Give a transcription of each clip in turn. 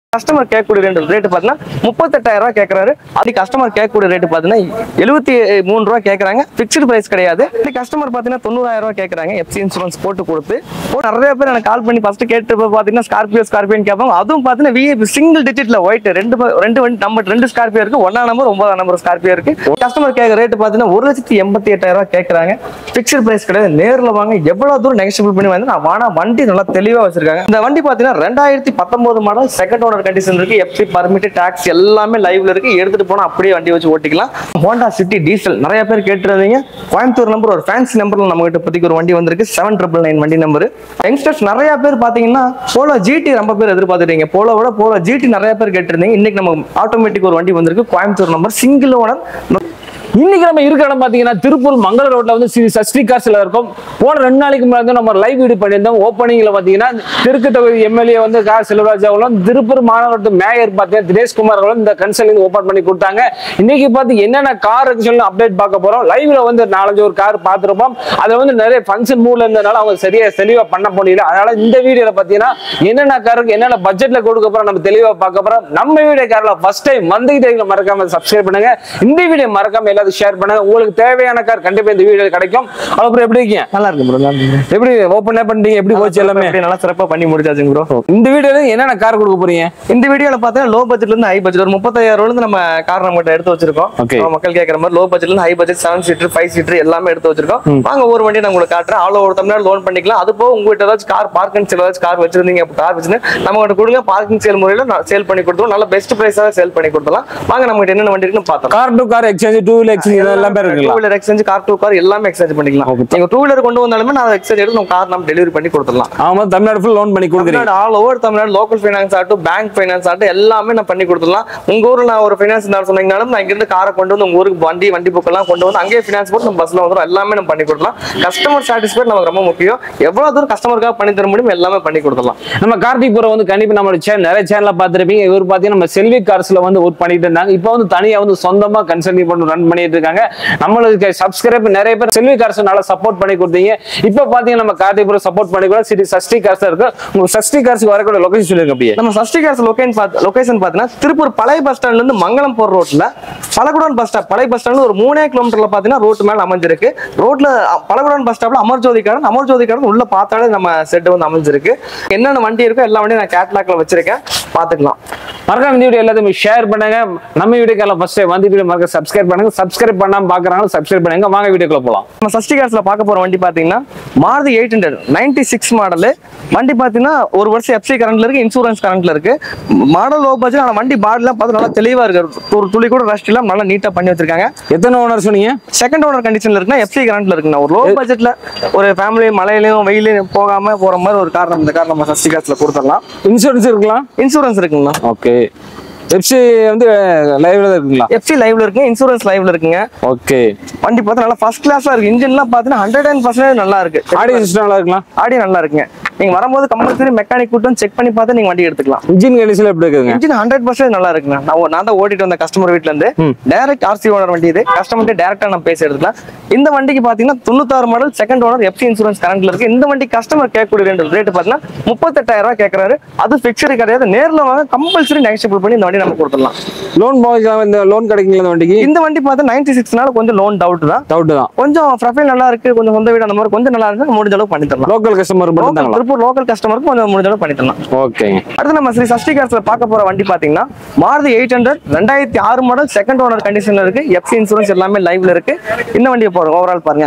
Customer கேட்கக்கூடிய rate rate பார்த்தீங்கன்னா முப்பத்தெட்டாயிரம் ரூபாய் கேட்கறாரு அப்படி கஸ்டமர் கேட்கக்கூடிய ரேட் பார்த்தீங்கன்னா எழுபத்தி மூணு ரூபா கேட்கறாங்க ஃபிக்ஸ்டு பிரைஸ் கிடையாது இப்படி கஸ்டமர் பார்த்தீங்கன்னா தொண்ணூறாயிரம் ரூபாய் கேட்கறாங்க எஃப்சி இன்சூரன்ஸ் போட்டு கொடுத்து போட்டு நிறைய பேர் எனக்கு கால் பண்ணி ஃபர்ஸ்ட் கேட்டு பார்த்தீங்கன்னா ஸ்கார்பியோ ஸ்கார்பியோன்னு கேட்பாங்க அதுவும் பார்த்தீங்கன்னா விஐபி சிங்கிள் டிஜிட்ல ஒயிட் ரெண்டு ப- ரெண்டு வண்டி நம்பர் ரெண்டு ஸ்கார்பியோ இருக்கு ஒன்னா நம்பர் ஒன்பதாம் நம்பர் ஸ்கார்பியோ இருக்கு கஸ்டமர் கேட்க ரேட் பார்த்தீங்கன்னா ஒரு லட்சத்தி எண்பத்தி எட்டாயிரம் ரூபாய் கேட்கறாங்க ஃபிக்ஸ்டு பிரைஸ் கிடையாது நேர்ல வாங்க எவ்வளவு தூரம் நெகஷியபிள் பண்ணி வந்து நான் வானா வண்டி நல்லா தெளிவா வச்சிருக்காங்க இந்த வண்டி பார்த்தீங்கன்னா ரெண்டாயிரத்தி பத்தொன்பது மாடல் செகண்ட் ஓனர் கண்டிஷன் இருக்கு எஃப்சி பர்மிட் டாக்ஸ் எல்லாமே லைவ்ல இருக்கு எடுத்துட்டு போனா அப்படியே வண்டி வச்சு ஓட்டிக்கலாம் ஹோண்டா சிட்டி டீசல் நிறைய பேர் கேட்டுருந்தீங்க கோயம்புத்தூர் நம்பர் ஒரு ஃபேன்சி நம்பர்ல நம்ம கிட்ட இப்போதைக்கு ஒரு வண்டி வந்திருக்கு செவன் ட்ரிபிள் நைன் வண்டி நம்பர் யங்ஸ்டர்ஸ் நிறைய பேர் பாத்தீங்கன்னா போலோ ஜிடி ரொம்ப பேர் எதிர்பார்த்துட்டீங்க போலோவோட போலோ ஜிடி நிறைய பேர் கேட்டிருந்தீங்க இன்னைக்கு நம்ம ஆட்டோமேட்டிக் ஒரு வண்டி வந்திருக்கு கோயம்புத்தூர் நம்பர் சிங்கிள் ஓனர் இன்னைக்கு நம்ம இருக்கிற இடம் பாத்தீங்கன்னா திருப்பூர் மங்கள ரோட்ல வந்து ஸ்ரீ சஷ்டி காசுல இருக்கும் போன ரெண்டு நாளைக்கு முன்னாடி வந்து நம்ம லைவ் வீடியோ பண்ணியிருந்தோம் ஓப்பனிங்ல பாத்தீங்கன்னா தெற்கு தொகுதி எம்எல்ஏ வந்து கா செல்வராஜ் அவர்களும் திருப்பூர் மாநகரத்து மேயர் பார்த்தீங்கன்னா தினேஷ்குமார் அவர்களும் இந்த கன்சல்டிங் ஓபன் பண்ணி கொடுத்தாங்க இன்னைக்கு பார்த்து என்னென்ன கார் இருக்கு சொல்லி அப்டேட் பார்க்க போறோம் லைவ்ல வந்து நாலஞ்சு ஒரு கார் பார்த்துருப்போம் அதுல வந்து நிறைய ஃபங்க்ஷன் மூட்ல இருந்ததுனால அவங்க சரியா தெளிவா பண்ண முடியல அதனால இந்த வீடியோல பாத்தீங்கன்னா என்னென்ன காருக்கு என்னென்ன பட்ஜெட்ல கொடுக்க போறோம் நம்ம தெளிவா பார்க்க போறோம் நம்ம வீடியோ கார்ல ஃபர்ஸ்ட் டைம் வந்துகிட்டே மறக்காம சப்ஸ்கிரைப் பண்ணுங்க இந்த வீடியோ மறக்காம எல்லாரும் ஷேர் பண்ணுங்க உங்களுக்கு தேவையான கார் கண்டிப்பா இந்த வீடியோ கிடைக்கும் அப்புறம் எப்படி இருக்கீங்க நல்லா இருக்கு ப்ரோ நல்லா இருக்கு எப்படி ஓப்பன் பண்ணிட்டீங்க எப்படி போச்சு எல்லாமே அப்படியே நல்லா சிறப்பா பண்ணி முடிச்சாச்சுங்க ப்ரோ இந்த வீடியோல என்னென்ன கார் கொடுக்க போறீங்க இந்த வீடியோல பார்த்தீங்கன்னா லோ பட்ஜெட்ல இருந்து ஹை பட்ஜெட் ஒரு முப்பத்தாயிரம் இருந்து நம்ம கார் நம்ம கிட்ட எடுத்து வச்சிருக்கோம் Okay. நம்ம மக்கள் கேட்கற மாதிரி லோ பட்ஜெட்ல இருந்து high budget seven seater five seater எல்லாமே எடுத்து வச்சிருக்கோம் வாங்க ஒரு வண்டி நான் உங்களுக்கு காட்டுறேன் ஆல் ஓவர் தமிழ்நாடு லோன் பண்ணிக்கலாம் அது போக உங்ககிட்ட ஏதாச்சும் கார் பார்க்கிங் சேல் ஏதாச்சும் கார் வச்சிருந்தீங்க கார் வச்சுன்னு நம்ம கிட்ட கொடுங்க பார்க்கிங் சேல் முறையில சேல் பண்ணி கொடுத்துருவோம் நல்ல பெஸ்ட் பிரைஸாக சேல் பண்ணி கொடுத்துலாம் வாங்க நம்ம கிட்ட என்னென்ன வண்டி இருக்குன்னு பார்த்தோம் car to car exchange two wheeler exchange இதெல்லாம் பேர் டூ இருக்குங்களா wheeler exchange car to car எல்லாமே எக்ஸ்சேஞ்ச் பண்ணிக்கலாம் Okay. நீங்க டூ வீலர் கொண்டு வந்தாலுமே நான் எக்ஸ்சேஞ்ச் எடுத்து நம்ம கார் நம்ம டெலிவரி பண்ணி கொடுத்துடலாம் ஆமா தமிழ்நாடு ஃபுல் லோன் பண்ணி கொடுக்குறீங்க Tamil Nadu all over Tamil Nadu local finance ஆகட்டும் பேங்க் ஃபைனான்ஸ் ஆகட்டும் எல்லாமே நான் பண்ணி கொடுத்துடலாம் உங்க ஊர்ல நான் ஒரு ஃபைனான்ஸ் இருந்தாலும் சொன்னீங்கனாலும் நான் இங்கிருந்து காரை கொண்டு வந்து உங்க ஊருக்கு வண்டி வண்டி புக் எல்லாம் கொண்டு வந்து அங்கேயே ஃபைனான்ஸ் போட்டு நம்ம பஸ்ல வந்துடும் எல்லாமே நம்ம பண்ணி கொடுக்கலாம் கஸ்டமர் சாட்டிஸ்ஃபைட் நமக்கு ரொம்ப முக்கியம் எவ்வளவு தூரம் கஸ்டமருக்காக பண்ணி தர முடியும் எல்லாமே பண்ணி கொடுத்துடலாம் நம்ம கார்த்திக் புரம் வந்து கண்டிப்பா நம்மளோட சேனல் நிறைய சேனல்ல பார்த்திருப்பீங்க இவர் பாத்தீங்கன்னா நம்ம செல்வி கார்ஸ்ல வந்து ஒர்க் பண்ணிட்டு இருந்தாங்க இப்போ வந்து தனியா வந்து சொந்தமா கன்சல்டிங் பண்ணி ரன் பண்ணிட்டு இருக்காங்க நம்மளுக்கு சப்ஸ்கிரைப் நிறைய பேர் செல்வி கார்ஸ் நல்லா சப்போர்ட் பண்ணி கொடுத்தீங்க இப்போ பாத்தீங்கன்னா நம்ம கார்த்திக் புரம் சப்போர்ட் பண்ணி கூட சிட்டி சஷ்டி கார்ஸ் இருக்கு உங்க சஷ்டி கார்ஸ்க்கு வரக்கூடிய லொகேஷன் சொல்லுங்க அப்படியே நம்ம சஷ்டி கேஸ் லொகேஷன் பார்த்து லொகேஷன் பார்த்தீங்கன்னா திருப்பூர் பழைய பஸ் ஸ்டாண்ட்ல இருந்து மங்களம் போற ரோட்ல பலகுடன் பஸ் ஸ்டாப் பழைய பஸ் ஸ்டாண்ட்ல ஒரு மூணே கிலோமீட்டர்ல பாத்தீங்கன்னா ரோட் மேல அமைஞ்சிருக்கு ரோட்ல அ- பலகுடன் பஸ் ஸ்டாப்ல அமர்ஜோதி கார்டன் அமர்ஜோதி கார்டன் உள்ள பார்த்தாலே நம்ம செட் வந்து அமைஞ்சிருக்கு என்னென்ன வண்டி இருக்கோ எல்லா வண்டியும் நான் கேட்லாக்ல வச்சிருக்கேன் பாத்துக்கலாம் மறக்காம இந்த வீடியோ எல்லாத்தையும் ஷேர் பண்ணுங்க நம்ம வீடியோக்கு ஃபர்ஸ்ட் டைம் வந்து வீடியோ மறக்க சப்ஸ்கிரைப் பண்ணுங்க சப்ஸ்கிரைப் பண்ணாம பாக்குறாங்க சப்ஸ்கிரைப் பண்ணுங்க வாங்க வீடியோக்குள்ள போலாம் நம்ம சஷ்டி காசுல பார்க்க போற வண்டி பாத்தீங்கன்னா Maruti eight hundred ninety six model வண்டி பாத்தீங்கன்னா ஒரு வருஷம் எஃப்சி கரண்ட்ல இருக்கு இன்சூரன்ஸ் கரண்ட்ல இருக்கு மாடல் லோ பட்ஜெட் ஆனா வண்டி பாடிலாம் பார்த்து நல்லா தெளிவா இருக்கு ஒரு துளி கூட ரஷ்ட் இல்லாம நல்லா நீட்டா பண்ணி வச்சிருக்காங்க எத்தனை ஓனர் சொன்னீங்க செகண்ட் ஓனர் கண்டிஷன்ல இருக்குன்னா எஃப்சி கரண்ட்ல இருக்குண்ணா ஒரு லோ பட்ஜெட்ல ஒரு ஃபேமிலி மழையிலையும் வெயிலையும் போகாம போற மாதிரி ஒரு கார் நம்ம இந்த கார் நம்ம சஷ்டி காசுல கொடுத்துடலாம் இன்சூரன்ஸ் இருக்கலாம் இன்சூரன்ஸ் இருக்குங்கண்ணா ஓகே எஃப்சி வந்து லைவ்ல தான் இருக்குங்களா எஃப்சி லைவ்ல இருக்குங்க இன்சூரன்ஸ் லைவ்ல இருக்குங்க ஓகே வண்டி பார்த்தா நல்லா ஃபர்ஸ்ட் கிளாஸா இருக்கு இன்ஜின்லாம் பார்த்தீங்கன்னா ஹண்ட்ரட் அண்ட் பர்சன்டேஜ் நல்லா இருக்கு ஆடியோ சிஸ்டம் நல்லா இருக்கலாம் ஆடியோ நல்லா இருக்குங்க நீங்க வரும்போது கம்பல்சரி மெக்கானிக் கூட்டம் செக் பண்ணி பார்த்து நீங்க வண்டி எடுத்துக்கலாம் இன்ஜின் கண்டிஷன் எப்படி இருக்குங்க இன்ஜின் ஹண்ட்ரட் பர்சன்ட் நல்லா இருக்குங்க நான் ஓ- நான் தான் ஓட்டிட்டு வந்த கஸ்டமர் வீட்ல இருந்து டைரக்ட் ஆர்சி ஓனர் வண்டி இது கஸ்டமர்கிட்ட டேரக்டா நம்ம பேசி எடுத்துக்கலாம் இந்த வண்டிக்கு பாத்தீங்கன்னா தொண்ணூத்தாறு model second owner FC insurance கரண்ட்ல இருக்கு இந்த வண்டி கஸ்டமர் கேட்கக்கூடிய ரேட் ரேட் பாத்தீங்கன்னா முப்பத்தெட்டாயிரம் ரூபாய் கேட்கறாரு அது பிக்சர் கிடையாது நேர்ல வாங்க கம்பல்சரி நெகஷியபிள் பண்ணி இந்த வண்டி நம்ம கொடுத்துடலாம் லோன் இந்த லோன் கிடைக்குங்களா இந்த வண்டிக்கு இந்த வண்டி பார்த்தா நைன்டி சிக்ஸ்னால கொஞ்சம் லோன் டவுட் தான் டவுட் தான் கொஞ்சம் ப்ரொஃபைல் நல்லா இருக்கு கொஞ்சம் சொந்த வீடு அந்த மாதிரி கொஞ்சம் நல்லா இருக்கு முடிஞ்ச அளவுக்கு பண்ணி தரலாம் லோக்கல் கஸ்டமர் மட்டும் தாங்களா திருப்பூர் லோக்கல் கஸ்டமருக்கு கொஞ்சம் முடிஞ்ச அளவுக்கு பண்ணி தரலாம் ஓகேங்க அடுத்து நம்ம ஸ்ரீ சஷ்டி கார்ஸ்ல பார்க்க போற வண்டி பாத்தீங்கன்னா மாருதி எயிட் ஹண்ட்ரட் ரெண்டாயிரத்தி ஆறு மாடல் செகண்ட் ஓனர் கண்டிஷன்ல இருக்கு எஃப்சி இன்சூரன்ஸ் எல்லாமே லைவ்ல இருக்கு இந்த வண்டியை பாருங்க ஓவரால் பாருங்க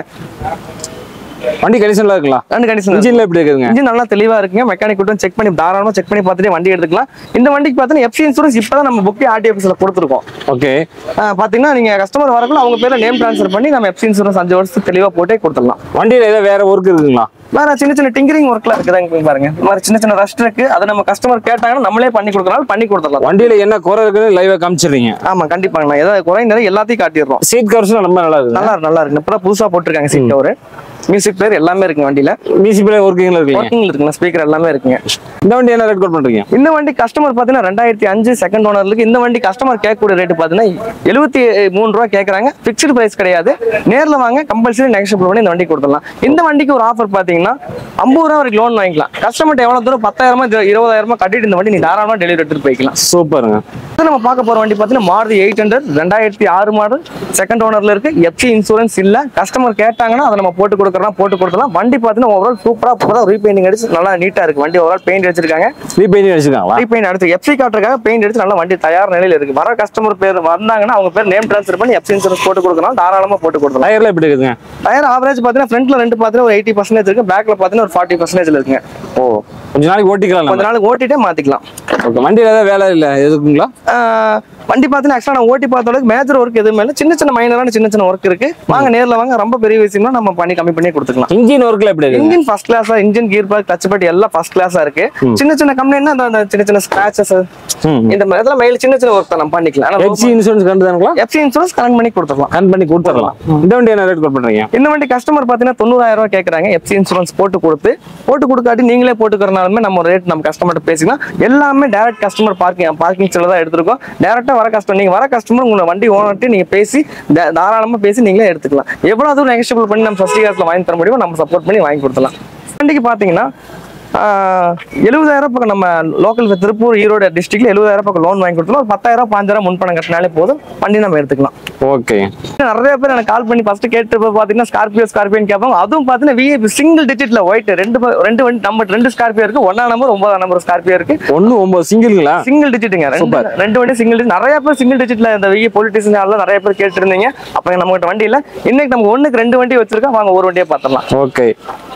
வண்டி கண்டிஷன்ல இருக்குங்களா ரெண்டு கண்டிஷன் இன்ஜின்ல எப்படி இருக்குதுங்க இன்ஜின் நல்லா தெளிவா இருக்குங்க மெக்கானிக் கூட்டம் செக் பண்ணி தாராளமா செக் பண்ணி பார்த்துட்டு வண்டி எடுத்துக்கலாம் இந்த வண்டிக்கு பார்த்தீங்கன்னா எஃப்சி இன்சூரன்ஸ் இப்பதான் நம்ம புக்கே ஆர்டி ஆஃபீஸ்ல கொடுத்துருக்கோம் ஓகே ஆஹ் பாத்தீங்கன்னா நீங்க கஸ்டமர் வரக்குள்ள அவங்க பேர்ல நேம் ட்ரான்ஸ்ஃபர் பண்ணி நம்ம எஃப்சி இன்சூரன்ஸ் அஞ்சு வருஷத்துக்கு தெளிவா போட்டே கொடுத்துடலாம் வண்டியில ஏதாவது வேற ஒர்க் இருக்குங்களா வேற சின்ன சின்ன டிங்கரிங் ஒர்க்லாம் இருக்குதாங்க இங்க பாருங்க இந்த மாதிரி சின்ன சின்ன ரஷ்ட் இருக்கு அதை நம்ம கஸ்டமர் கேட்டாங்கன்னா நம்மளே பண்ணி கொடுக்கறனால பண்ணி கொடுத்துடலாம் வண்டியில என்ன குறை இருக்குன்னு லைவா காமிச்சிடுறீங்க ஆமா கண்டிப்பாங்க ஏதாவது குறைந்தது எல்லாத்தையும் காட்டிடுறோம் சீட் கவர்ஸ் ரொம்ப நல்லா இருக்கு நல்லா இருக்கு நல்லா இருக்கு இப்பதான் புதுசா போட்டிருக்காங்க சீட் கவர் மியூசிக் பிளேயர் எல்லாமே இருக்குங்க வண்டியில மியூசிக் பிளே ஒர்க்கிங்ல இருக்குங்க ஒர்க்கிங்ல இருக்குங்க ஸ்பீக்கர் எல்லாமே இருக்குங்க இந்த வண்டி என்ன ரேட் கோட் பண்றீங்க இந்த வண்டி கஸ்டமர் பார்த்தீங்கன்னா ரெண்டாயிரத்தி அஞ்சு செகண்ட் ஓனர்ல இருக்கு இந்த வண்டி கஸ்டமர் கேட்கக்கூடிய ரேட் பார்த்தீங்கன்னா எழுபத்தி மூணு ரூபா கேட்குறாங்க ஃபிக்ஸ்டு பிரைஸ் கிடையாது நேரில் வாங்க கம்பல்சரி நெகஷியபிள் பண்ணி இந்த வண்டி கொடுத்துடலாம் இந்த வண்டிக்கு ஒரு ஆஃபர் பார்த்தீங்கன்னா ஐம்பது ரூபா வரைக்கும் லோன் வாங்கிக்கலாம் கஸ்டமர்ட்ட எவ்வளோ தூரம் பத்தாயிரமா இரு- இருபதாயிரமா கட்டிட்டு இந்த வண்டி நீ தாராளமாக டெலிவரி எடுத்துட்டு போய்க்கலாம் சூப்பருங்க அடுத்து நம்ம பார்க்க போற வண்டி பார்த்தீங்கன்னா மாருதி எயிட் ஹண்ட்ரட் ரெண்டாயிரத்தி ஆறு மாடல் செகண்ட் ஓனர்ல இருக்கு எஃப்சி இன்சூரன்ஸ் இல்ல கஸ்டமர் கேட்டாங்கன்னா அதை நம்ம போட்டு கொடுக்குறோம் போட்டு கொடுக்கலாம் வண்டி பார்த்தீங்கன்னா ஓவரால் சூப்பரா இப்பதான் ரீபெயிண்டிங் அடிச்சு நல்லா நீட்டா இருக்கு வண்டி ஓவரால் பெயிண்ட் அடிச்சிருக்காங்க ரீபெயிண்ட் அடிச்சிருக்காங்களா ரீபெயிண்ட் அடுத்து எஃப்சி காட்டுறதுக்காக பெயிண்ட் அடிச்சு நல்லா வண்டி தயார் நிலையில இருக்கு வர கஸ்டமர் பேர் வந்தாங்கன்னா அவங்க பேர் நேம் ட்ரான்ஸ்ஃபர் பண்ணி எஃப்சி இன்சூரன்ஸ் போட்டு கொடுக்கலாம் தாராளமா போட்டு கொடுக்கலாம் டயர்ல எப்படி இருக்குதுங்க டயர் ஆவரேஜ் பார்த்தீங்கன்னா ஃப்ரண்ட்ல ரெண்டு பார்த்தீங்கன்னா ஒரு எயிட்டி பர்சன்டேஜ் இருக்கு பேக்ல பார்த்தீங்கன்னா ஒரு ஃபார்ட்டி பர்சன்டேஜ் இருக்குங்க ஓ கொஞ்ச நாளைக்கு ஓட்டிக்கலாம் கொஞ்ச நம்ம நாள் ஓட்டிட்டே மாத்திக்கலாம் ஓகே வண்டியில ஏதாவது வேலை இல்ல எதுக்குங்களா ஆஹ் வண்டி பார்த்தீங்கன்னா ஆக்சுவலாக நான் ஓட்டி பார்த்த அளவுக்கு மேஜர் ஒர்க் எதுவுமே இல்லை சின்ன சின்ன மைனரான சின்ன சின்ன ஒர்க் இருக்கு வாங்க நேரில் வாங்க ரொம்ப பெரிய விஷயம்னா நம்ம பண்ணி கம்மி பண்ணி கொடுத்துக்கலாம் இன்ஜின் ஒர்க்ல எப்படி இருக்குங்க இன்ஜின் ஃபர்ஸ்ட் கிளாஸா engine gear park touch putty எல்லாம் ஃபர்ஸ்ட் கிளாஸா இருக்கு சின்ன சின்ன கம்ப்ளைண்ட்னா அந்த அந்த சின்ன சின்ன ஸ்கிராச்சஸ் ம். இந்த மாதிரி இதெல்லாம் மெயில் சின்ன சின்ன ஒர்க் தான் நம்ம பண்ணிக்கலாம் எஃப்சி இன்சூரன்ஸ் கண்டுதானுங்களா எஃப்சி இன்சூரன்ஸ் கனெக்ட் பண்ணி கொடுத்துக்கலாம் கன் பண்ணி கொடுத்துடலாம் இந்த வண்டி என்ன ரேட் கோட் பண்றீங்க இந்த வண்டி கஸ்டமர் பார்த்தீங்கன்னா தொண்ணூறாயிரம் ரூபாய் கேட்குறாங்க எஃப்சி இன்சூரன்ஸ் போட்டு கொடுத்து போட்டு கொடுக்காட்டி நீங்களே போட்டுக்கிறனாலுமே நம்ம ரேட் நம்ம கஸ்டமர்கிட்ட பேசிக்கலாம் எல்லாமே டேரக்ட் கஸ்டமர் பார்க்கிங் பார்க்கிங் செல்ல தான் எடுத்திருக்கோம் டேரக்டாக வர கஸ்டமர் நீங்கள் வர கஸ்டமர் உங்களை வண்டி ஓனர்ட்டு நீங்கள் பேசி தா- தாராளமா பேசி நீங்களே எடுத்துக்கலாம் எவ்வளோ தூரம் நெகஷியபிள் பண்ணி நம்ம ஃபஸ்ட் காலத்தில் வாங்கி தர முடியுமோ நம்ம சப்போர்ட் பண்ணி வாங்கி கொடுத்துலாம் வண்டிக்கு பார்த்தீங்கன்னா எழுபதாயிரம் பக்கம் நம்ம லோக்கல் திருப்பூர் ஈரோடு டிஸ்ட்ரிக்ட்ல எழுபதாயிரம் பக்கம் லோன் வாங்கி கொடுத்தோம் ஒரு பத்தாயிரம் பாஞ்சாயிரம் முன்பணம் கட்டினாலே போதும் வண்டி நம்ம எடுத்துக்கலாம் ஓகே நிறைய பேர் எனக்கு கால் பண்ணி ஃபர்ஸ்ட் கேட்டு பாத்தீங்கன்னா ஸ்கார்பியோ ஸ்கார்பியோன்னு கேட்பாங்க அதுவும் பாத்தீங்கன்னா விஐபி சிங்கிள் டிஜிட்ல ஒயிட் ரெண்டு ப- ரெண்டு வண்டி நம்ம ரெண்டு ஸ்கார்பியோ இருக்கு ஒன்னா நம்பர் ஒன்பதாம் நம்பர் ஸ்கார்பியோ இருக்கு ஒண்ணு ஒன்பது சிங்கிள்ங்களா சிங்கிள் டிஜிட்டுங்க ரெண்டு ரெண்டு வண்டி சிங்கிள் டிஜிட் நிறைய பேர் சிங்கிள் டிஜிட்ல இந்த விஐ பொலிட்டிஷியன் எல்லாம் நிறைய பேர் கேட்டு இருந்தீங்க அப்ப நம்ம கிட்ட வண்டி இல்ல இன்னைக்கு நமக்கு ஒண்ணுக்கு ரெண்டு வண்டி வச்சிருக்கோம் வாங்க ஒரு வண்டியை பார்த்துடலாம் ஓகே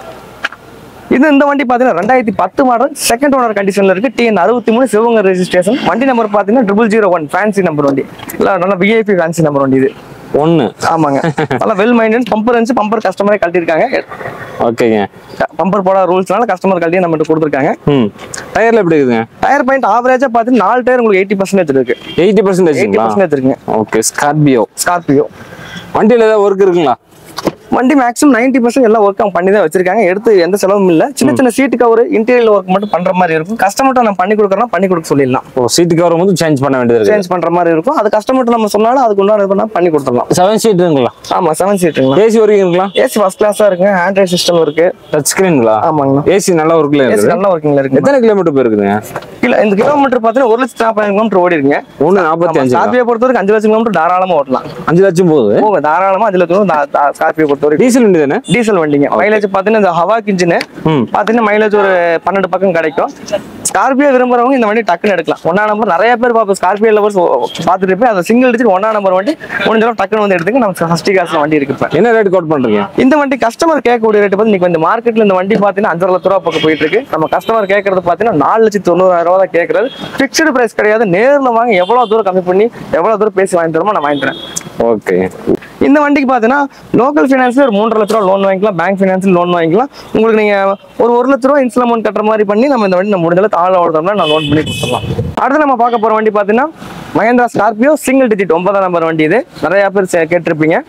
இது இந்த வண்டி பாத்தீங்கன்னா ரெண்டாயிரத்தி பத்து மாடல் செகண்ட் ஓனர் கண்டிஷன்ல இருக்கு டிஎன் அறுபத்தி மூணு சிவகங்கை ரெஜிஸ்ட்ரேஷன் வண்டி நம்பர் பாத்தீங்கன்னா triple zero one fancy number வண்டி இல்ல நல்ல விஐபி ஃபேன்சி நம்பர் வண்டி இது ஒண்ணு ஆமாங்க நல்லா வெல் மைண்டன்ஸ் பம்பர் இருந்துச்சு பம்பர் கஸ்டமரே கழட்டிருக்காங்க ஓகேங்க பம்பர் போட ரூல்ஸ்னால கஸ்டமர் கழட்டி நம்மகிட்ட கொடுத்துருக்காங்க ம் டயர்ல எப்படி இருக்குதுங்க டயர் பாயிண்ட் ஆவரேஜா பார்த்து நாலு டயர் உங்களுக்கு எயிட்டி பர்சன்டேஜ் இருக்கு எயிட்டி எயிட்டி பர்சன்டேஜ்ங்களா பர்சன்டேஜ் இருக்குங்க ஓகே ஸ்கார்பியோ ஸ்கார்பியோ வண்டியில ஏதாவது ஒர்க் இருக்குங்களா வண்டி மேக்ஸிமம் நைன்டி பர்சன்ட் எல்லா ஒர்க் அவங்க பண்ணி தான் வச்சிருக்காங்க எடுத்து எந்த செலவும் இல்ல சின்ன சின்ன சீட்டு கவர் இன்டீரியர் ஒர்க் மட்டும் பண்ற மாதிரி இருக்கும் கஸ்டமர்ட்ட நம்ம பண்ணி கொடுக்குறோம் பண்ணி கொடுக்க சொல்லிடலாம் ஓ சீட்டு கவர் வந்து சேஞ்ச் பண்ண வேண்டியது இருக்கு சேஞ்ச் பண்ற மாதிரி இருக்கும் அது கஸ்டமர்ட்ட நம்ம சொன்னாலும் அதுக்கு உண்டான இது பண்ணா பண்ணி கொடுத்துடலாம் செவன் சீட்டுங்களா ஆமா செவன் சீட்டுங்களா ஏசி ஒர்க்கிங்களா ஏசி ஃபர்ஸ்ட் கிளாஸா இருக்குங்க ஆண்ட்ராய்ட் சிஸ்டம் இருக்கு டச் ஸ்கிரீன்ங்களா ஆமாங்கண்ணா ஏசி நல்ல ஒர்க்ல ஏசி இருக்குது நல்ல ஒர்க்கிங்ல இருக்கு எத்தனை கிலோமீட்டர் போயிருக்குதுங்க கிலோ இந்த கிலோமீட்டர் பார்த்தீங்கன்னா ஒரு லட்சத்தி நாற்பதாயிரம் கிலோமீட்டர் ஓடி இருக்குங்க ஒண்ணு நாற்பத்தி அஞ்சு ஸ்கார்பியோ பொறுத்த வரைக்கும் அஞ்சு லட்சம் கிலோமீட்டர் தாராளமா ஓட்டலாம் அஞ்சு லட்சம் போகுது போங்க தாராளமா அஞ்சு லட்சம் தா- தா- ஸ்கார்பியோ பொறுத்த வரைக்கும் டீசல் வண்டி தானே டீசல் வண்டிங்க மைலேஜ் பார்த்தீங்கன்னா இந்த ஹவாக் இன்ஜின் ம். பார்த்தீங்கன்னா மைலேஜ் ஒரு பன்னெண்டு பக்கம் கிடைக்கும் ஸ்கார்பியோ விரும்புறவங்க இந்த வண்டி டக்குன்னு எடுக்கலாம் ஒன்னா நம்பர் நிறைய பேர் பார்ப்போம் ஸ்கார்பியோ லவர்ஸ் பார்த்துட்டு இருப்பேன் அந்த சிங்கிள் டிஜிட் ஒன்னா நம்பர் வண்டி முடிஞ்ச அளவு டக்குன்னு வந்து எடுத்துங்க நம்ம ஃபர்ஸ்ட் காசுல வண்டி இருக்கு இப்ப என்ன ரேட் கோட் பண்றீங்க இந்த வண்டி கஸ்டமர் கேட்கக்கூடிய ரேட் பார்த்து இன்னைக்கு இந்த மார்க்கெட்ல இந்த வண்டி பார்த்தீங்கன்னா அஞ்சரை லட்ச ரூபா பக்கம் போயிட்டு இருக்கு நம்ம கஸ்டமர் கேட்கறது பார்த்தீங்கன்னா நாலு லட்சத்தி தொண்ணூறாயிரம் ரூபா தான் கேட்கறது ஃபிக்ஸ்டு பிரைஸ் கிடையாது நேர்ல வாங்க எவ்வளவு தூரம் கம்மி பண்ணி எவ்வளவு தூரம் பேசி வாங்கி தருமோ நான் வாங்கி தரேன் ஓகே இந்த வண்டிக்கு பார்த்தீங்கன்னா லோக்கல் ஃபினான்ஸ்ல ஒரு மூன்றரை லட்ச ரூபா லோன் வாங்கிக்கலாம் பேங்க் ஃபினான்ஸ்ல லோன் வாங்கிக்கலாம் உங்களுக்கு நீங்க ஒரு ஒரு லட்ச ரூபா இன்ஸ்டால் அமௌண்ட் கட்டுற மாதிரி பண்ணி நம்ம இந்த வண்டி நம்ம முடிஞ்ச அளவுக்கு ஆள் ஓடுறோம்னா நான் லோன் பண்ணி கொடுத்துடலாம் அடுத்து நம்ம பார்க்க போற வண்டி பார்த்தீங்கன்னா மகேந்திரா ஸ்கார்பியோ சிங்கிள் டிஜிட் ஒன்பதாம் நம்பர் வண்டி இது நிறைய பேர் சே- கேட்டிருப்பீங்க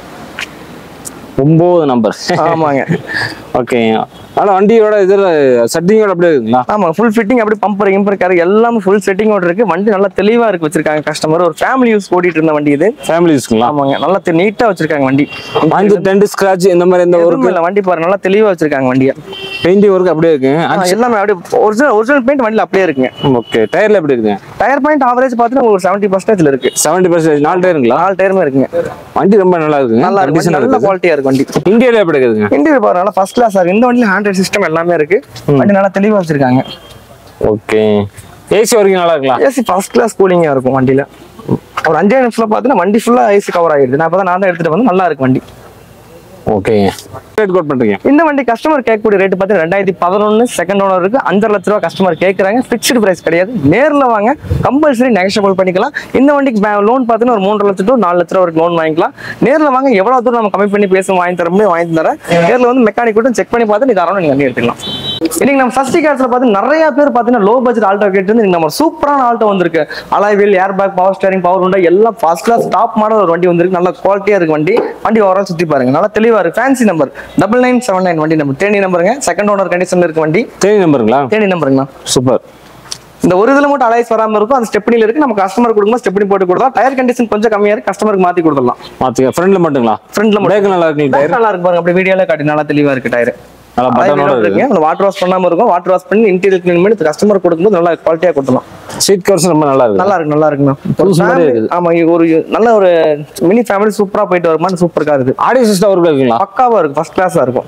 ஒன்பது நம்பர் ஆமாங்க ஓகே ஆனா வண்டியோட இதுல செட்டிங்கோட அப்படியே இருக்குங்களா ஆமா ஃபுல் ஃபிட்டிங் அப்படி பம்பர் கிம்பர் கார் எல்லாமே ஃபுல் செட்டிங்கோட இருக்கு வண்டி நல்லா தெளிவா இருக்கு வச்சிருக்காங்க கஸ்டமர் ஒரு ஃபேமிலி யூஸ் ஓடிட்டு இருந்த வண்டி இது ஃபேமிலி யூஸ்ங்களா ஆமாங்க நல்லா நீட்டா வச்சிருக்காங்க வண்டி வாங்கி டென்ட் ஸ்கிராட்ச் இந்த மாதிரி எந்த எதுவுமே ஒர்க் இல்ல வண்டி பாரு நல்லா தெளிவா வச்சிருக்காங்க வண்டியை பெயிண்டிங் ஒர்க் அப்படியே இருக்கு ஆ, எல்லாமே அப்படியே ஒரிஜினல் ஒரிஜினல் பெயிண்ட் வண்டியில் அப்படியே இருக்குங்க ஓகே டயர்ல எப்படி இருக்குங்க டயர் பாயிண்ட் ஆவரேஜ் பார்த்தீங்கன்னா ஒரு செவன்ட்டி பர்சன்டேஜ்ல இருக்கு செவன்டி பர்சன்டேஜ் நாலு டயருங்களா நாலு டயருமே இருக்குங்க வண்டி ரொம்ப நல்லா இருக்குங்க நல்லா இருக்கு கண்டிஷன் வண்டி நல்ல இருக்குது குவாலிட்டியா இருக்கு வண்டி இந்தியால எப்படி இருக்குதுங்க இன்டீரியர் பாரு நல்லா ஃபர்ஸ்ட் கிளாஸ் இருக்கு இந்த வண்டியில ஹேண்ட்ரைட் சிஸ்டம் எல்லாமே இருக்கு வண்டி நல்லா தெளிவா வச்சிருக்காங்க ஓகே ஏசி வரைக்கும் நல்லா இருக்கலாம் ஏசி ஃபர்ஸ்ட் கிளாஸ் கூலிங்கா இருக்கும் வண்டியில ஒரு அஞ்சே நிமிஷத்துல பார்த்தீங்கன்னா வண்டி ஃபுல்லா ஏசி கவர் ஆகிடுது நான் இப்பதான் நான் தான் எடுத்துட்டு வந்து நல்லா இருக்கு வண்டி ஓகே ரேட் கோட் பண்றீங்க இந்த வண்டி கஸ்டமர் கேட்கக்கூடிய ரேட் பார்த்தீங்கன்னா ரெண்டாயிரத்தி பதினொன்று செகண்ட் ஓனர் இருக்கு அஞ்சரை லட்ச ரூபா கஸ்டமர் கேட்குறாங்க ஃபிக்ஸ்டு பிரைஸ் கிடையாது நேரில் வாங்க கம்பல்சரி நெகஷியபிள் பண்ணிக்கலாம் இந்த வண்டிக்கு லோன் பார்த்தீங்கன்னா ஒரு மூன்று லட்சம் டு நாலு லட்ச ரூபா வரைக்கும் லோன் வாங்கிக்கலாம் நேரில் வாங்க எவ்வளோ தூரம் நம்ம கம்மி பண்ணி பேச வாங்கி தர முடியும் வாங்கி தரேன் நேரில் வந்து மெக்கானிக் கூட செக் பண்ணி பார்த்து நீ தரோம் நீங்கள் வண்டி எடுத்துக்கலாம் இன்னைக்கு நம்ம சஷ்டி கார்ஸ்ல பார்த்து நிறைய பேர் பார்த்தீங்கன்னா லோ பட்ஜெட் ஆல்டோ கேட்டு இன்னைக்கு நம்ம சூப்பரான ஆல்டோ வந்திருக்கு alloy wheel air bag power steering power உண்டா எல்லாம் ஃபர்ஸ்ட் கிளாஸ் டாப் மாடல் ஒரு வண்டி வந்திருக்கு நல்ல குவாலிட்டியா இருக்கு வண்டி வண்டி ஓவரால் சுத்தி பாருங்க நல்லா தெளிவா இருக்கு fancy number double nine seven nine வண்டி நம்பர் தேனி நம்பருங்க செகண்ட் ஓனர் கண்டிஷன்ல இருக்கு வண்டி தேனி நம்பருங்களா தேனி நம்பருங்கண்ணா சூப்பர் இந்த ஒரு இதுல மட்டும் அலைஸ் வராம இருக்கும் அந்த ஸ்டெப்னில இருக்கு நம்ம கஸ்டமர் கொடுக்கும்போது ஸ்டெப்னி போட்டு கொடுத்தா டயர் கண்டிஷன் கொஞ்சம் கம்மியா இருக்கு கஸ்டமருக்கு மாத்தி கொடுத்துடலாம் மாத்துங்க ஃப்ரண்ட்ல மட்டுங்களா ஃப்ரண்ட்ல மட்டும் பிரேக் நல்லா இருக்குங்க டயர் நல்லா இருக்கு பாருங்க அப்படி வீடியோல காட்டி நல்லா தெளிவா இருக்கு டயர் நல்லா பட்டனோட இருக்கு அந்த வாட்டர் வாஷ் பண்ணாம இருக்கும் வாட்டர் வாஷ் பண்ணி இன்டீரியர் கிளீன் பண்ணி கஸ்டமர் கொடுக்கும்போது நல்லா குவாலிட்டியா கொடுத்துலாம் சீட் கவர்ஸ் ரொம்ப நல்லா இருக்கு நல்லா இருக்கு நல்லா இருக்குண்ணா ஒரு புதுசு மாதிரி family- இருக்குது. ஆமா இது ஒரு நல்ல ஒரு மினி ஃபேமிலி சூப்பரா போயிட்டு வருமானு சூப்பர் கார் இது ஆடியோ சிஸ்டம் ஒர்க் இருக்குங்களா பக்காவா இருக்கும் ஃபர்ஸ்ட் கிளாஸா இருக்கும்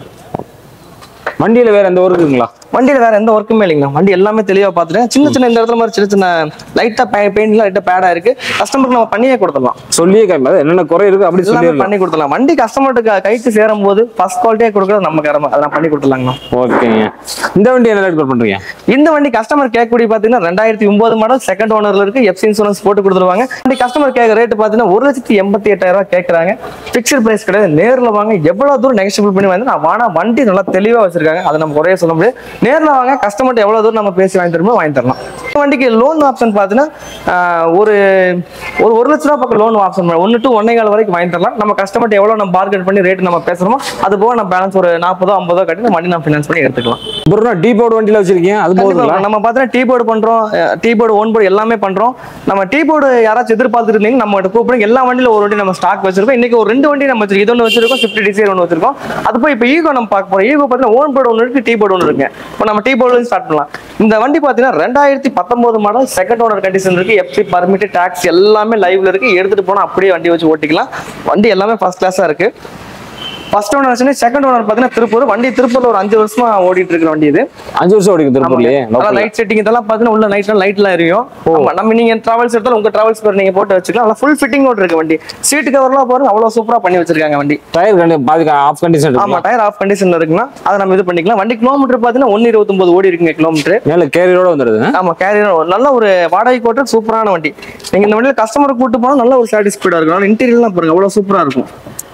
வண்டியில வேற எந்த ஒர்க் இருக்குங்களா வண்டியில வேற எந்த ஒர்க்குமே இல்லைங்கண்ணா வண்டி எல்லாமே தெளிவா பார்த்துட்டேன் சின்ன சின்ன இந்த இடத்துல மாதிரி சின்ன சின்ன லைட்டா பெயிண்ட்லாம் லைட்டா பேடா இருக்கு கஸ்டமருக்கு நம்ம பண்ணியே கொடுத்துடலாம் சொல்லியே காமி அதாவது என்னென்ன குறை இருக்கு அப்படி எல்லாமே சொல்லிடலாம் பண்ணி கொடுத்துடலாம் வண்டி கஸ்டமருக்கு கைக்கு சேரும் போது ஃபர்ஸ்ட் குவாலிட்டியா கொடுக்குறது நம்ம கடமை அதை நான் பண்ணி கொடுத்துலாங்கண்ணா ஓகேங்க இந்த வண்டி என்ன ரேட் பண்றீங்க இந்த வண்டி கஸ்டமர் கேட்கக்கூடிய பாத்தீங்கன்னா ரெண்டாயிரத்தி ஒன்பது மாடல் செகண்ட் ஓனர்ல இருக்கு எஃப்சி இன்சூரன்ஸ் போட்டு கொடுத்துருவாங்க வண்டி கஸ்டமர் கேட்க ரேட் பாத்தீங்கன்னா ஒரு லட்சத்தி எண்பத்தி எட்டாயிரம் ரூபாய் கேட்கறாங்க பிக்சர் பிரைஸ் கிடையாது நேர்ல வாங்க எவ்வளவு தூரம் நெகஷியபிள் பண்ணி வந்து நான் வானா வண்டி நல்லா தெளிவா வச்சிருக்காங்க அதை நம்ம குறைய சொல்ல முடியாது நேர்ல வாங்க கஸ்டமர் எவ்வளவு தூரம் நம்ம பேசி வாங்கி தருமோ வாங்கி தரலாம் இந்த வண்டிக்கு லோன் ஆப்ஷன் பாத்தீங்கன்னா ஆஹ், ஒரு ஒரு ஒரு லட்ச ரூபா பக்கம் லோன் ஆப்ஷன் ஒன்னு டு ஒன்னே கால் வரைக்கும் வாங்கி தரலாம் நம்ம கஸ்டமர் எவ்வளவு நம்ம பார்கெட் பண்ணி ரேட் நம்ம பேசுறோமோ அது போக நம்ம பேலன்ஸ் ஒரு நாற்பதோ ஐம்பதோ கட்டி நம்ம வண்டி நம்ம ஃபினான்ஸ் பண்ணி எடுத்துக்கலாம் அப்புறம் டீ பவுட் வண்டியில வச்சிருக்கீங்க அது போதுங்களா கண்டிப்பா. நம்ம பார்த்தா டீ போர்டு பண்றோம் டீ போர்டு ஓன் போர்டு எல்லாமே பண்றோம் நம்ம டீ போர்டு யாராச்சும் எதிர்பார்த்துட்டு இருந்தீங்க நம்ம கிட்ட கூப்பிடுங்க எல்லா வண்டியில ஒரு வண்டி நம்ம ஸ்டாக் வச்சிருக்கோம் இன்னைக்கு ஒரு ரெண்டு வண்டி நம்ம வச்சிருக்கோம் இது ஒன்று வச்சிருக்கோம் ஸ்விஃப்ட் டிசைர் ஒன்று வச்சிருக்கோம் அது போய் இப்போ ஈகோ நம்ம பார்க்க போறோம் ஈகோ பார்த்தீங்கன்னா ஓன் போர்டு ஒன்று இருக்கு டீ போர்டு ஒன்று இருக்கு இப்போ நம்ம டீ போர்டு ஸ்டார்ட் பண்ணலாம் இந்த வண்டி பார்த்தீங்கன்னா ரெண்டாயிரத்தி பத்தொன்பது மாடல் செகண்ட் ஓனர் கண்டிஷன் இருக்கு எஃப்சி பர்மிட் டாக்ஸ் எல்லாமே லைவ்ல இருக்கு எடுத்துட்டு போனா அப்படியே வண்டி வச்சு ஓட்டிக்கலாம் வண்டி எல்லாமே ஃபர்ஸ்ட் கிளாஸா இருக்கு ஃபர்ஸ்ட் ஓனர் வச்சு செகண்ட் ஓனர் பார்த்தீங்கன்னா திருப்பூர் வண்டி திருப்பூர்ல ஒரு அஞ்சு வருஷமா ஓடிட்டு இருக்கிற வண்டி இது அஞ்சு வருஷம் ஓடிக்கும் திருப்பூர்லயே local. லைட் செட்டிங் இதெல்லாம் பார்த்தீங்கன்னா உள்ள நைட்ல லைட்லாம் எரியும் ஆமா, நம்ம நீங்க டிராவல்ஸ் எடுத்தாலும் உங்க டிராவல்ஸ் பேர் நீங்க போட்டு வச்சுக்கலாம் நல்லா ஃபுல் ஃபிட்டிங் ஓட்டு இருக்கு வண்டி சீட் கவர்லாம் பாருங்க அவ்வளவு சூப்பரா பண்ணி வச்சிருக்காங்க வண்டி டயர் கண்டி பாதி ஆஃப் கண்டிஷன் ஆமா இருக்கு டயர் ஆஃப் கண்டிஷன்ல இருக்குன்னா அதை நம்ம இது பண்ணிக்கலாம் வண்டி கிலோமீட்டர் பார்த்தீங்கன்னா ஒன்னு இருபத்தொன்பது ஓடி இருக்குங்க கிலோமீட்டர் மேல கேரியரோட வந்துருது ஆமா கேரியர் நல்ல ஒரு வாடகை கோட்டு சூப்பரான வண்டி நீங்க இந்த வண்டியில கஸ்டமர் கூட்டு போனா நல்ல ஒரு சாட்டிஸ்ஃபைடா இருக்கும் இன்டீரியர்லாம் பாருங்க அவ்வளவு சூப்பரா இருக்கும்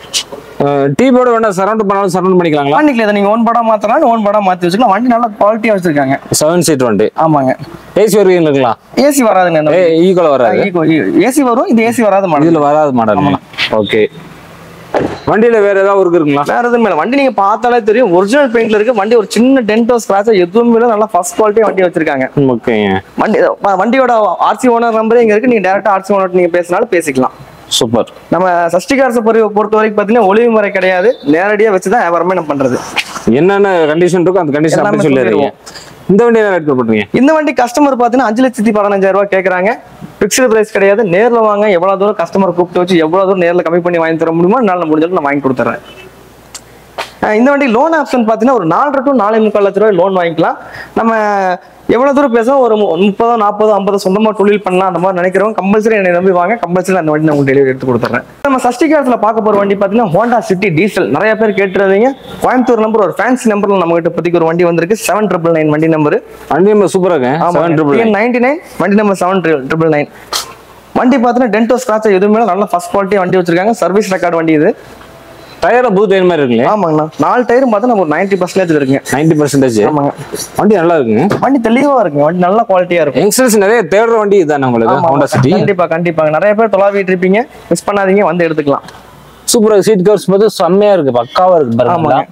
டீ போர்டு வேணா சரௌண்ட் பண்ணாலும் சரௌண்ட் பண்ணிக்கலாங்களா வண்டிக்கு இதை நீங்க ஓன் படம் மாத்தலாம் ஓன் படம் மாத்தி வச்சுக்கலாம் வண்டி நல்லா குவாலிட்டியா வச்சிருக்காங்க செவன் சீட் வண்டி ஆமாங்க ஏசி வருவீங்க இருக்குங்களா ஏசி வராதுங்க இந்த ஏ ஈக்குவல வராது ஏசி வரும் இது ஏசி வராது மாடல் இதுல வராது மாடல் ஓகே வண்டியில வேற ஏதாவது ஒர்க் இருக்குங்களா வேற எதுவும் இல்லை வண்டி நீங்க பார்த்தாலே தெரியும் ஒரிஜினல் பெயிண்ட்ல இருக்கு வண்டி ஒரு சின்ன டென்டோ ஸ்கிராச்சோ எதுவுமே இல்லை நல்லா ஃபர்ஸ்ட் குவாலிட்டி வண்டி வச்சிருக்காங்க ஓகேங்க வண்டி வ- வண்டியோட ஆர்சி ஓனர் நம்பரே இங்க இருக்கு நீங்க டேரக்டா ஆர்சி ஓனர் நீங்க பேசினாலும் பேசிக்கலாம் சூப்பர் நம்ம சஷ்டி காரசை பொறுத்த பொறுத்த வரைக்கும் பாத்தீங்கன்னா ஒளிவு முறை கிடையாது நேரடியா வச்சுதான் வியாபாரமே நம்ம பண்றது என்னென்ன கண்டிஷன் இருக்கோ அந்த கண்டிஷன் எல்லாமே அப்படி சொல்லிடுறீங்க இந்த வண்டி என்ன ரேட் பண்றீங்க இந்த வண்டி கஸ்டமர் பாத்தீங்கன்னா அஞ்சு லட்சத்தி பதினஞ்சாயிரம் ரூபாய் கேக்குறாங்க பிக்சடு பிரைஸ் கிடையாது நேர்ல வாங்க எவ்வளவு தூரம் கஸ்டமர் கூப்பிட்டு வச்சு எவ்வளவு தூரம் நேர்ல கம்மி பண்ணி வாங்கி தர முடியுமோ என்னால முடிஞ்சளவுக்கு நான் வாங்கி கொடுத்துறேன் அஹ் இந்த வண்டி லோன் ஆப்ஷன் பார்த்தீங்கன்னா ஒரு நாலரை டு நாலே முக்கால் லட்ச ரூபாய் லோன் வாங்கிக்கலாம் நம்ம எவ்வளவு தூரம் பேசுவோம் ஒரு மு- முப்பதோ நாற்பதோ ஐம்பதோ சொந்தமா தொழில் பண்ணலாம் அந்த மாதிரி நினைக்கிறோம் கம்பல்சரி என்னை நம்பி வாங்க கம்பல்சரி அந்த வண்டி நான் உங்களுக்கு டெலிவரி எடுத்து கொடுத்துறேன் நம்ம சஷ்டி காலத்துல பார்க்க போற வண்டி பார்த்தீங்கன்னா ஹோண்டா சிட்டி டீசல் நிறைய பேர் கேட்டுருந்தீங்க கோயம்புத்தூர் நம்பர் ஒரு ஃபேன்சி நம்பர்ல நம்ம கிட்ட பத்திக்கு ஒரு வண்டி வந்திருக்கு செவன் ட்ரிபிள் நைன் வண்டி நம்பர் வண்டி நம்ம சூப்பரா இருக்கு செவன் ட்ரிபிள் நைன்டி நைன் வண்டி நம்பர் செவன் ட்ரிபிள் நைன் வண்டி பார்த்தீங்கன்னா டென்டோ ஸ்கிராச் எதுவுமே இல்ல, நல்ல ஃபர்ஸ்ட் குவாலிட்டி வண்டி வச்சிருக்காங்க சர்வீஸ் ரெக்கார்டு வண்டி இது டயர்ல புது டயர் மாதிரி இருக்குங்களே ஆமாங்கண்ணா நாலு டயரும் பார்த்தா நம்ம ஒரு நைன்டி பர்சன்டேஜ் இருக்குங்க நைன்டி பர்சன்டேஜ் ஆமாங்க வண்டி நல்லா இருக்குங்க வண்டி தெளிவா இருக்குங்க வண்டி நல்ல குவாலிட்டியா இருக்கும் யங்ஸ்டர்ஸ் நிறைய தேடுற வண்டி இதுதானே உங்களுக்கு ஆமா, ஹோண்டா சிட்டி கண்டிப்பா கண்டிப்பாங்க நிறைய பேர் தொலாவிட்டு இருப்பீங்க மிஸ் பண்ணாதீங்க வந்து எடுத்துக்கலாம் சூப்பரா சீட் கவர்ஸ் பார்த்து செம்மையா இருக்கு பக்காவா இருக்கு பாருங்க ஆமாங்க.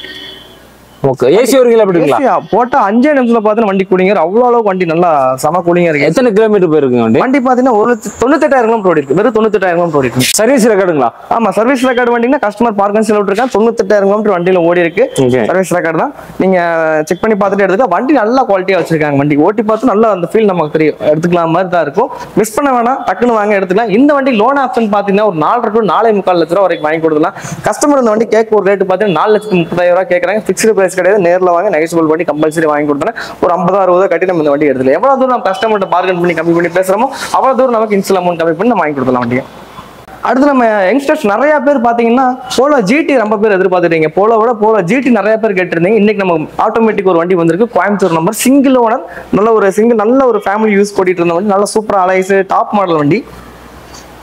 ஓகே ஏசி வருவீங்களா எப்படி இருக்கலாம் ஏசியா, போட்டா அஞ்சே நிமிஷத்துல பார்த்தீங்கன்னா வண்டி கூலிங்க அவ்வளவு அளவுக்கு வண்டி நல்லா சம கூலிங்கா இருக்கு எத்தனை கிலோமீட்டர் போயிருக்குங்க வண்டி வண்டி பாத்தீங்கன்னா ஒரு லட்சத்து தொண்ணூத்தெட்டாயிரம் கிலோமீட்டர் ஓடி இருக்கு வெறும் தொண்ணூத்தெட்டாயிரம் கிலோமீட்டர் ஓடி இருக்கு சர்வீஸ் ரெக்கார்டுங்களா ஆமா சர்வீஸ் ரெக்கார்டு வண்டிங்கன்னா கஸ்டமர் பார்க்கன் செலவு இருக்கான் தொண்ணூத்தெட்டாயிரம் கிலோமீட்டர் வண்டியில ஓடி இருக்கு ஓகே சர்வீஸ் ரெக்கார்டு தான் நீங்க செக் பண்ணி பார்த்துட்டு எடுத்துக்க வண்டி நல்லா குவாலிட்டியா வச்சிருக்காங்க வண்டி ஓட்டி பார்த்து நல்லா அந்த ஃபீல் நமக்கு தெரியும் எடுத்துக்கலாம் மாதிரி தான் இருக்கும் மிஸ் பண்ண வேணாம் டக்குன்னு வாங்க எடுத்துக்கலாம் இந்த வண்டி லோன் ஆப்ஷன் பாத்தீங்கன்னா ஒரு நாலரை டு நாலே முக்கால் லட்ச ரூபா வரைக்கும் வாங்கி கொடுக்கலாம் கஸ்டமர் இந்த வண்டி கேட்க ஒரு ரேட்டு பார்த்தீங்கன்னா நாலு லட்சத்து முப்பதாயிரம் ரூபாய் கேட்கறாங்க ஃபிக்ஸ்டு பிரைஸ் கிடையாது நேர்ல வாங்க நெகசிபிள் பண்ணி கம்பல்சரி வாங்கி கொடுத்தேன் ஒரு ஐம்பது அறுபது கட்டி நம்ம இந்த வண்டி எடுத்துக்கலாம் எவ்வளவு தூரம் நம்ம கஸ்டமர்கிட்ட பார்கன் பண்ணி கம்மி பண்ணி பேசுறோமோ அவ்வளவு தூரம் நமக்கு இன்ஸ்டால் அமௌண்ட் கம்மி பண்ணி நம்ம வாங்கி கொடுக்கலாம் வண்டியை அடுத்து நம்ம யங்ஸ்டர்ஸ் நிறைய பேர் பாத்தீங்கன்னா போலோ ஜிடி ரொம்ப பேர் எதிர்பார்த்துட்டீங்க போலோவோட போலோ ஜிடி நிறைய பேர் கேட்டிருந்தீங்க இன்னைக்கு நம்ம ஆட்டோமேட்டிக் ஒரு வண்டி வந்திருக்கு கோயம்புத்தூர் நம்பர் சிங்கிள் ஓனர் நல்ல ஒரு சிங்கிள் நல்ல ஒரு ஃபேமிலி யூஸ் ஓட்டிட்டு இருந்த வண்டி நல்ல சூப்பர் அலைஸ் டாப் மாடல் வண்டி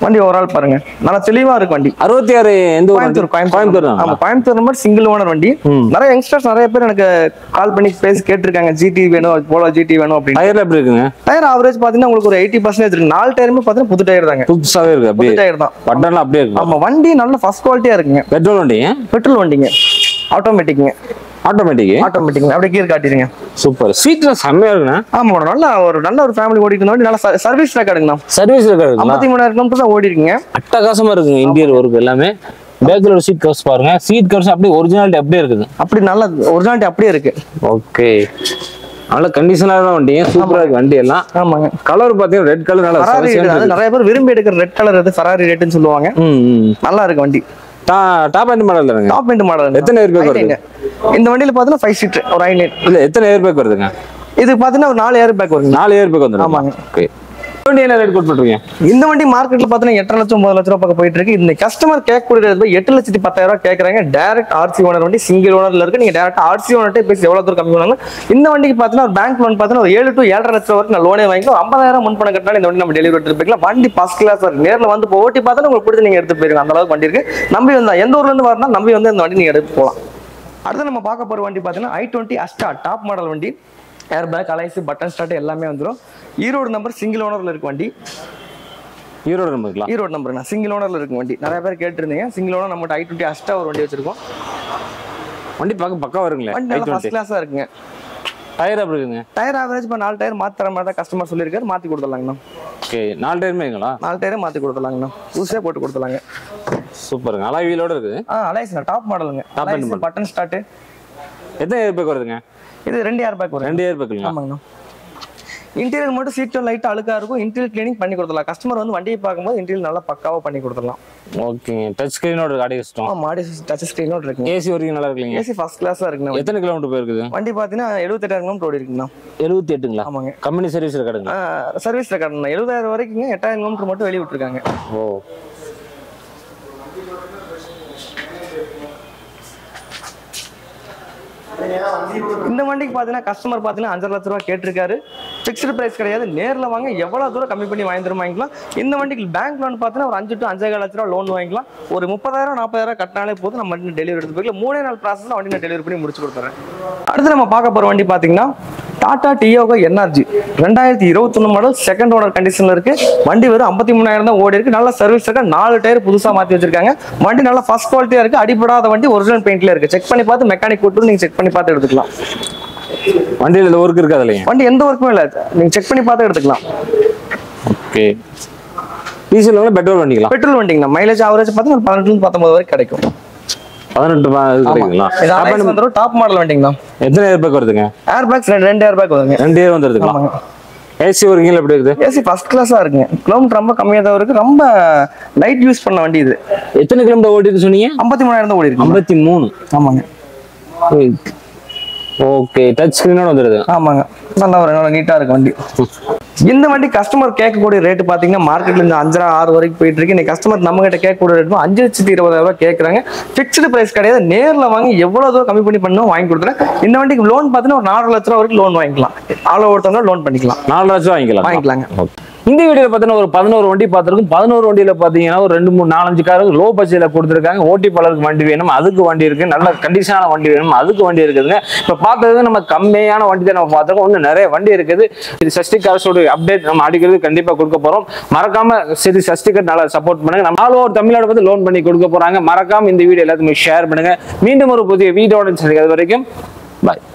வண்டி ஓவரால் பாருங்க நல்லா தெளிவா இருக்கு வண்டி அறுபத்தி ஆறு எந்த ஊர் கோயம்புத்தூர் கோயம்புத்தூர் கோயம்புத்தூர் தான் ஆமா கோயம்புத்தூர் நம்பர் சிங்கிள் ஓனர் வண்டி ம். நிறைய யங்ஸ்டர்ஸ் நிறைய பேர் எனக்கு கால் பண்ணி பேசி கேட்டிருக்காங்க ஜிடி வேணும் போலோ ஜிடி வேணும் அப்படின்னு டயர்ல எப்படி இருக்குங்க டயர் ஆவரேஜ் பாத்தீங்கன்னா உங்களுக்கு ஒரு எயிட்டி பர்சன்டேஜ் இருக்கு நாலு டயருமே பாத்தீங்கன்னா புது டயர் தாங்க புதுசாவே இருக்கு புது அப்படியே டயர் தான் பட்டன்லாம் அப்படியே இருக்கு ஆமா வண்டி நல்ல ஃபர்ஸ்ட் குவாலிட்டியா இருக்குங்க பெட்ரோல் வண்டி பெட்ரோல் வண்டிங்க ஆட்டோமேட்டிக்ங்க ஆட்டோமேட்டிக் ஆட்டோமேட்டிக் அப்படியே கீர் காட்டிடுங்க சூப்பர் சீட்ல செம்மையா இருக்குண்ணா ஆமா நல்ல ஒரு நல்ல ஒரு ஃபேமிலி ஓடிட்டு இருந்த வண்டி நல்ல சர்வீஸ் ரெக்கார்டுங்கண்ணா சர்வீஸ் இருக்குங்களா ஐம்பத்தி மூணாயிரம் கிலோமீட்டர் தான் ஓடி இருக்குங்க அட்டகாசமா இருக்குங்க இன்டீரியர் ஒர்க் எல்லாமே பேக்ல ஒரு சீட் கவர்ஸ் பாருங்க சீட் கவர்ஸ் அப்படியே ஒரிஜினாலிட்டி அப்படியே இருக்குது அப்படி நல்ல ஒரிஜினாலிட்டி அப்படியே இருக்கு ஓகே நல்ல கண்டிஷனா தான் வண்டி சூப்பரா இருக்கு வண்டி எல்லாம் ஆமாங்க கலர் பாத்தீங்கன்னா ரெட் கலர் நல்லா ஃபராரி சரசியா அது நிறைய பேர் விரும்பி எடுக்கிற ரெட் கலர் அது ஃபராரி ரேட்டுன்னு சொல்லுவாங்க ம் ம். நல்லா இருக்கு வண்டி டா- டாப் எண்ட் மாடல் தானுங்க டாப் எண்ட் மாடல் எத்தனை ஏர் பேக் வருது இந்த வண்டியில பாத்தீங்கன்னா ஃபைவ் சீட் ஒரு ஐ நைன் இல்ல எத்தனை ஏர் பேக் வருதுங்க இது பாத்தீங்கன்னா ஒரு நாலு ஏர் பேக் வருங்க நாலு ஏர் பேக் வந்துடும் ஆமாங்க. ஓகே வண்டி என்ன ரேட் கொடுத்துருக்கீங்க இந்த வண்டி மார்க்கெட்ல பாத்தீங்கன்னா எட்டரை லட்சம் ஒன்பது லட்சம் ரூபாய் பக்கம் போயிட்டு இருக்கு இந்த கஸ்டமர் கேட்கக்கூடிய ரேட் போய் எட்டு லட்சத்தி பத்தாயிரம் ரூபாய் கேட்கறாங்க டேரக்ட் ஆர்சி ஓனர் வண்டி சிங்கிள் ஓனர்ல இருக்கு நீங்க டேரக்ட் ஆர்சி ஓனர்ட்டே பேசி எவ்வளவு தூரம் கம்மி பண்ணாலும் இந்த வண்டிக்கு பாத்தீங்கன்னா ஒரு பேங்க் லோன் பாத்தீங்கன்னா ஒரு ஏழு டு ஏழரை லட்சம் வரைக்கும் நான் லோனே வாங்கிக்கலாம் ஐம்பதாயிரம் முன் பணம் கட்டினாலும் இந்த வண்டி நம்ம டெலிவரி எடுத்து போய்க்கலாம் வண்டி ஃபர்ஸ்ட் கிளாஸ் இருக்கு நேர்ல வந்து இப்போ ஓட்டி பார்த்தா உங்களுக்கு பிடிச்சி நீங்க எடுத்து போயிருங்க அந்த அளவுக்கு வண்டி இருக்கு நம்பி வந்தா எந்த ஊர்ல இருந்து வரணும் நம்பி வந்து இந்த வண்டி நீங்க எடுத்து போகலாம் அடுத்து நம்ம பார்க்க போற வண்டி பாத்தீங்கன்னா i twenty Asta top model வண்டி air bag alloys button start எல்லாமே வந்துடும் ஈரோடு நம்பர் சிங்கிள் ஓனர்ல இருக்கு வண்டி ஈரோடு நம்பருங்களா ஈரோடு நம்பர் சிங்கிள் ஓனர்ல இருக்கு வண்டி நிறைய பேர் கேட்டிருந்தீங்க சிங்கிள் ஓனர் நம்மகிட்ட ஐ டுவெண்ட்டி அஸ்டா ஒரு வண்டி வச்சிருக்கோம் வண்டி பார்க்க பக்கா வருங்களே வண்டி நல்லா ஃபர்ஸ்ட் கிளாஸா இருக்குங்க டயர் அப்படி இருக்குங்க டயர் ஆவரேஜ் இப்போ நாலு டயர் மாத்தி தர மாதிரி தான் கஸ்டமர் சொல்லியிருக்காரு மாத்தி கொடுத்துடலாங்கண்ணா ஓகே நாலு டயருமேங்களா நாலு டயரே மாத்தி கொடுத்துடலாங்கண்ணா புதுசே போட்டு கொடுத்துலாங்க சூப்பருங்க அலாய் வீலோட இருக்குது ஆ அலைஸ்ண்ணா டாப் மாடலுங்க Top end model. Button start எத்தனை ஏர் பேக் வருதுங்க இது ரெண்டு ஏர் பேக் வரும் ரெண்டு ஏர் பேக்குங்களா ஆமாங்கண்ணா இன்டீரியர் மட்டும் சீட்டும் லைட் அழுக்கா இருக்கும் இன்டீரியர் கிளீனிங் பண்ணி கொடுத்துடலாம் கஸ்டமர் வந்து வண்டியை பார்க்கும்போது இன்டீரியர் நல்லா பக்காவா பண்ணி கொடுத்துடலாம் ஓகேங்க டச் ஸ்கிரீனோட காடி ஆ கஷ்டம் மாடி டச் ஸ்க்ரீனோட இருக்குங்க ஏசி வரைக்கும் நல்லா இருக்குங்க ஏசி ஃபர்ஸ்ட் கிளாஸா இருக்குண்ணா எத்தனை கிலோமீட்டர் போயிருக்குது வண்டி பார்த்தீங்கன்னா எழுபத்தெட்டாயிரம் கிலோமீட்டர் ஓடி இருக்குண்ணா எழுபத்தி எட்டுங்களா ஆமாங்க கம்பெனி சர்வீஸ் ரெக்கார்டுங்களா சர்வீஸ் ரெக்கார்டுண்ணா எழுபதாயிரம் வரைக்குங்க எட்டாயிரம் கிலோமீட்டர் மட்டும் வெளியே விட்டுருக்காங்க ஓ இந்த வண்டிக்கு பார்த்தீங்கன்னா கஸ்டமர் பார்த்தீங்கன்னா அஞ்சரை லட்ச ரூபா கேட்டிருக்காரு ஃபிக்ஸ்டு பிரைஸ் கிடையாது நேரில் வாங்க எவ்வளோ தூரம் கம்மி பண்ணி வாங்கி தரும் வாங்கிக்கலாம் இந்த வண்டிக்கு பேங்க் லோன் பார்த்தீங்கன்னா ஒரு அஞ்சு டு அஞ்சே லட்ச ரூபா லோன் வாங்கிக்கலாம் ஒரு முப்பதாயிரம் நாற்பதாயிரம் கட்டினாலே போதும் நம்ம வண்டி டெலிவரி எடுத்து போய்க்கலாம் மூணே நாள் ப்ராசஸ் வண்டி நான் டெலிவரி பண்ணி முடிச்சு கொடுத்துறேன் அடுத்து நம்ம பார்க்க போகிற வண்டி பார்த்தீங்கன்னா டாடா டியோகோ என்ஆர்ஜி ரெண்டாயிரத்தி இருபத்தொன்னு மாடல் செகண்ட் ஓனர் கண்டிஷனில் இருக்கு வண்டி வெறும் ஐம்பத்தி மூணாயிரம் தான் ஓடி இருக்கு நல்ல சர்வீஸ் இருக்கு நாலு டயர் புதுசாக மாற்றி வச்சிருக்காங்க வண்டி நல்லா ஃபர்ஸ்ட் குவாலிட்டியாக இருக்கு அடிப்படாத வண்டி ஒரிஜினல் பெயிண்ட்ல இருக்கு செக் பண்ணி பார்த்து மெக்கானிக் கூட்டு நீங்க செக் பண்ணி பார்த்து எடுத்துக்கலாம் வண்டியில் இந்த ஒர்க் இருக்காது இல்லைங்க வண்டி எந்த ஒர்க்குமே இல்லை நீங்க செக் பண்ணி பார்த்து எடுத்துக்கலாம் ஓகே டீசல் பெட்ரோல் வண்டிங்களா பெட்ரோல் வண்டிங்கண்ணா மைலேஜ் ஆவரேஜ் பார்த்தா ஒரு பதினெட்டு பத்தொன்பது வரைக்கும் கிடைக்கும் பதினெட்டு ரூபா இது கிடைக்குங்களா இது அலைன்ஸ் வந்துடும் டாப் மாடல் வண்டிங்கண்ணா எத்தனை ஏர் பேக் வருதுங்க ஏர் பேக்ஸ் ரெண்டு ரெண்டு ஏர் பேக் வருங்க ரெண்டு ஏர் வந்துருதுங்களா ஆமாங்க ஏசி ஒர்க்கிங்கில் எப்படி இருக்குது ஏசி ஃபர்ஸ்ட் கிளாஸா இருக்குங்க கிலோமீட்டர் ரொம்ப கம்மியாக தான் இருக்கு ரொம்ப லைட் யூஸ் பண்ண வண்டி இது எத்தனை கிலோமீட்டர் ஓடிட்டு சொன்னீங்க ஐம்பத்தி மூணாயிரம் தான் ஓடி இருக்கு ஐம்பத்தி மூணு ஆமாங்க ஓகே டச் ஸ்கிரீனோட வந்துருது ஆமாங்க நல்லா ஒரு நல்லா நீட்டா இருக்கு வண்டி இந்த வண்டி கஸ்டமர் கேட்கக்கூடிய ரேட் பாத்தீங்கன்னா மார்க்கெட்ல இருந்து அஞ்சரை ஆறு வரைக்கும் போயிட்டு இருக்கு இன்னைக்கு கஸ்டமர் நம்ம கிட்ட கேட்கக்கூடிய ரேட் அஞ்சு லட்சத்தி இருபதாயிரம் ரூபாய் கேட்கறாங்க ஃபிக்ஸ்டு பிரைஸ் கிடையாது நேர்ல வாங்கி எவ்வளவு தூரம் கம்மி பண்ணி பண்ணணும் வாங்கி கொடுத்துறேன் இந்த வண்டிக்கு லோன் பார்த்தீங்கன்னா ஒரு நாலு லட்ச ரூபா வரைக்கும் லோன் வாங்கிக்கலாம் ஆள் ஒருத்தவங்க லோன் பண்ணிக்கலாம் நாலு லட்சம் வாங்கிக்கலாம் வாங்கிக்கலாங்க Okay. இந்த வீடியோல பார்த்தீங்கன்னா ஒரு பதினோரு வண்டி பார்த்துருக்கும் பதினோரு வண்டியில பாத்தீங்கன்னா ஒரு ரெண்டு மூணு நாலஞ்சு காரு லோ பட்ஜெட்ல கொடுத்துருக்காங்க ஓட்டி பலருக்கு வண்டி வேணும் அதுக்கு வண்டி இருக்கு நல்ல கண்டிஷனான வண்டி வேணும் அதுக்கு வண்டி இருக்குதுங்க இப்ப பார்த்தது நம்ம கம்மியான வண்டி தான் நம்ம பார்த்துருக்கோம் இன்னும் நிறைய வண்டி இருக்குது இது சஷ்டி கார்ஸோட அப்டேட் நம்ம அடிக்கிறது கண்டிப்பா கொடுக்க போறோம் மறக்காம சரி சஷ்டி கார்டு நல்லா சப்போர்ட் பண்ணுங்க நம்ம ஆல் ஓவர் தமிழ்நாடு வந்து லோன் பண்ணி கொடுக்க போறாங்க மறக்காம இந்த வீடியோ எல்லாத்துக்குமே ஷேர் பண்ணுங்க மீண்டும் ஒரு புதிய வீடியோட சந்திக்கிறது வரைக்கும் பாய்